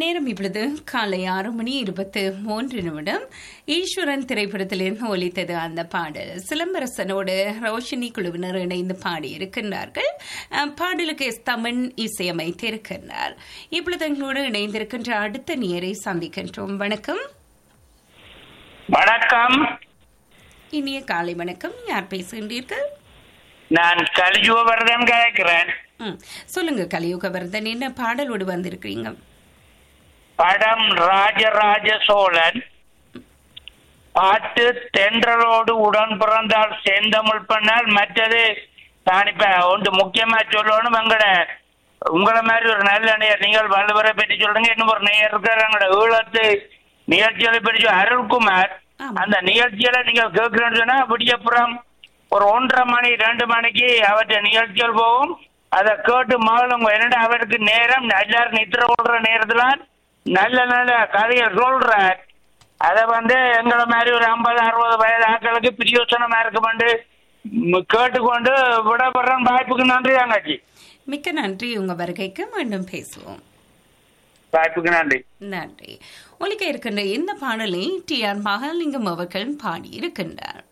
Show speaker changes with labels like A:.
A: நேரம் இப்பொழுது காலை ஆறு மணி இருபத்து மூன்று நிமிடம் ஈஸ்வரன் திரைப்படத்திலிருந்து ஒலித்தது அந்த பாடல் சிலம்பரசனோடு ரோஷினி குழுவினர் இணைந்து பாடியிருக்கின்றார்கள் அஹ், பாடலுக்கு எஸ் தமிழ் இசையமைத்திருக்கின்றார் இப்பொழுது எங்களோடு இணைந்திருக்கின்ற அடுத்த நேரை சந்திக்கின்றோம் வணக்கம்
B: வணக்கம்
A: இனிய காலை வணக்கம் யார் பேசுகின்றீர்கள்
B: நான் கலிஜுவர்தன் கேட்கிறேன்
A: ம், சொல்லுங்க கலியுகவர்தன் என்ன பாடலோடு வந்திருக்கிறீங்க
B: படம் ராஜராஜ சோழன் பாட்டு தென்றலோடு உடன் பிறந்தால் செந்தமிழ் பண்ணால் மற்றது நான் இப்ப ஒன்று முக்கியமா சொல்லணும் எங்கட உங்களை மாதிரி ஒரு நல்ல நேயர் நீங்கள் வள்ளுவரை பற்றி சொல்லுங்க இன்னும் ஒரு நேயர் இருக்கார் எங்கட ஈழத்து நிகழ்ச்சிகளை பற்றி சொல்ல- அருள்குமார்
A: ஆமா.
B: அந்த நிகழ்ச்சியில நீங்கள் கேட்கிறேன்னு சொன்னா விடியப்புறம் ஒரு ஒன்றரை மணி ரெண்டு மணிக்கு அவற்றை நிகழ்ச்சிகள் போகும் அதை கேட்டு மகளும் என்னடா அவருக்கு நேரம் எல்லாரும் நித்திர ஓடுற நேரத்துல நல்ல நல்ல கதையை சொல்றார் அதை வந்து எங்களை மாதிரி ஒரு ஐம்பது அறுபது வயது ஆட்களுக்கு பிரியோசனமா இருக்குமென்று ம், கேட்டுக்கொண்டு விடப்படுறேன் வாய்ப்புக்கு நன்றி தங்கச்சி
A: மிக்க நன்றி உங்க வருகைக்கு மீண்டும் பேசுவோம்
B: வாய்ப்புக்கு நன்றி
A: நன்றி ஒலிக்க இருக்கின்ற இந்த பாடலை டி ஆர் மகாலிங்கம் அவர்கள் பாடியிருக்கின்றார்